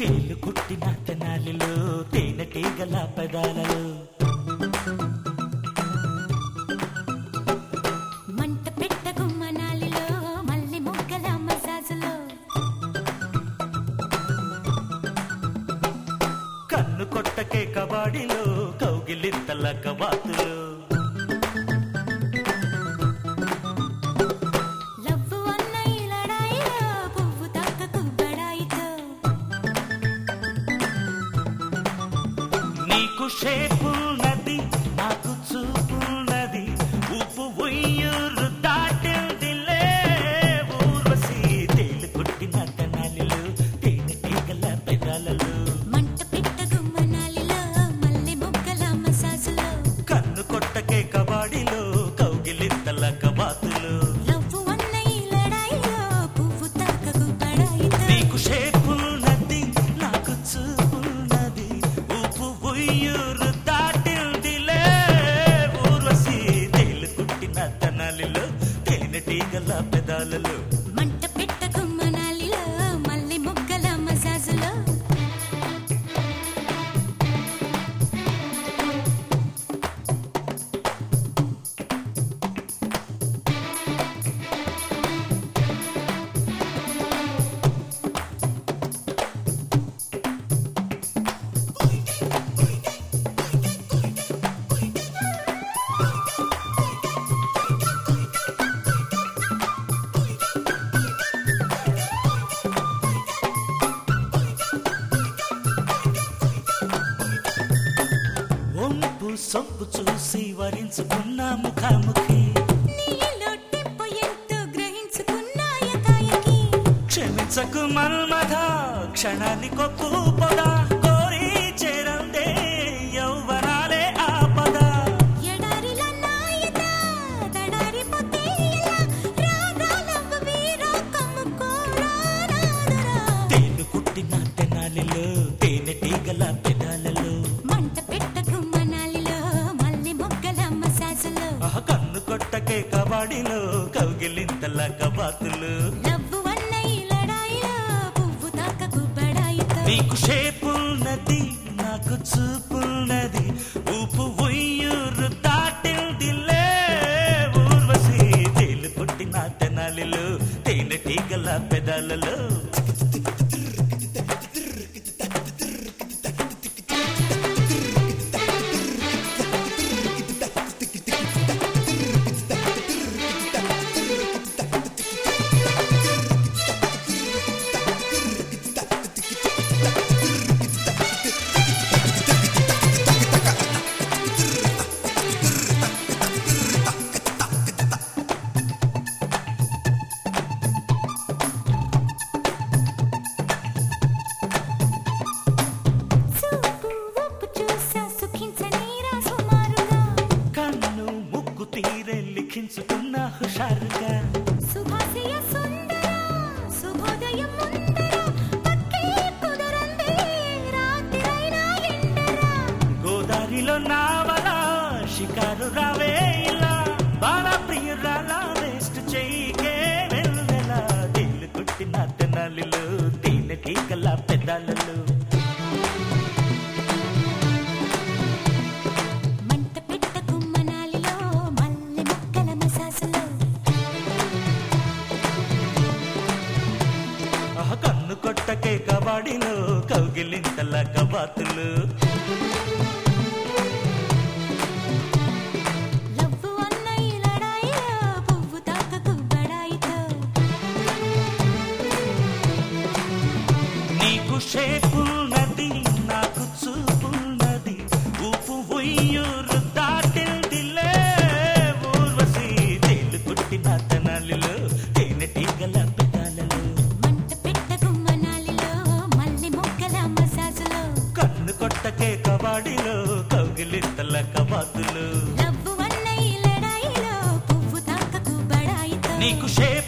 తేలు కుట్టిన తెనాలిలో తేనెటీగల పెదాలలో మంట పెట్టకు మనాలిలో మల్లె మొగ్గల మసాజులో కన్ను కొట్టకే కబాడిలో కౌగిలింతల కవాతులు లవ్వు అన్న ఈ లడాయిలో పువ్వు తక్కకు బడాయితో నీకు షేపున్నది నాకు చూపున్నది ఉప్పు ఉయ్యూరు దాటిందిలే ఊర్వశి తేలు కుట్టిన తెనాలిలో తేనెటీగల పెదాలలో మంట పెట్టకు మనాలిలో మల్లె మొగ్గల మసాజులో కన్ను కొట్టకే కబాడిలో కౌగిలింతల కవాతులు లవ్వు అన్న ఈ లడాయిలో పువ్వు తక్కకు బడాయితో నీకు షేపున్నది నాకు చూపున్నది ఉప్పు ఉయ్యూరు దాటిందిలే ఊర్వశి తేలు కుట్టిన తెనాలిలో తేనెటీగల పెదాలలో మంట పెట్టకు మనాలిలో మల్లె మొగ్గల మసాజులో ఒంపు సొంపు చూసి వరించుకున్న ముఖాముఖి నీలో టెంపో ఎంతో గ్రహించుకున్నాయ కాయకి క్షమించకు మన్మధ క్షణానికొప్పు పొద కోరి చేరందే యౌవనాలే ఆపద ఎడారిల నాయక దడారిపోతే ఎలా రాగాలవ్వ వీరా కమ్ముకోరా రాదురా తేను కుట్టిన తెనాలిలో తేనెటీగల పెదాలలో మంట పెట్టకు మనాలిలో మల్లె మొగ్గల మసాజులో ఆ కన్ను కొట్టకే కబాడిలో కౌగిలింతల కబాతులు లవ్వు అన్న ఈ లడాయిలో పువ్వు తాకకు బడాయితో నీకు షేపున్నది నాకు చూపున్నది ఊపు ఉయ్యూరు దాటిల్దిలే ఊర్వశి తేలు పుట్టిన తెనాలిలో తేనెటీగల పెదాలలో చూపు ఒప్పు చూసా సుఖించనీరా సుమారుగా కన్ను ముక్కు తీరే లిఖించుకున్న హుషారుగా సుభాషయ సుందర శుభోదయం ముందర పక్కే కుదరందే రాత్రైనా ఎండరా గోదారిలో నావల షికారు రావే ఇలా బాల ప్రియురాల వేస్ట్ చెయ్యికే వెళ్ళలా తేలు కుట్టిన తెనాలిలో తేనెటీగల పెదాలలో మంట పెట్టకు మనాలిలో మల్లె మొక్కల మసాసులో ఆ కన్ను కొట్టకే కబాడిలో కౌగిలింతల కబాతులు లవ్వు అన్న ఈ లడాయిలో పువ్వు తాకకు బడాయితో నీకు షేపున్నది నాకు చూపున్నది ఊపు ఉయ్యూరు దాటిల్దిలే ఊర్వశి తేలు కుట్టిన తెనాలిలో తేనెటీగల పెదాలలో మంట పెట్టకు మనాలిలో మల్లె మొక్కల మసాజులో కన్ను కొట్టకే కబాడిలో కౌగిలింతల కబాతులు లవ్వు అన్న ఈ లడాయిలో పువ్వు తాకకు బడాయితో నీకు షేప్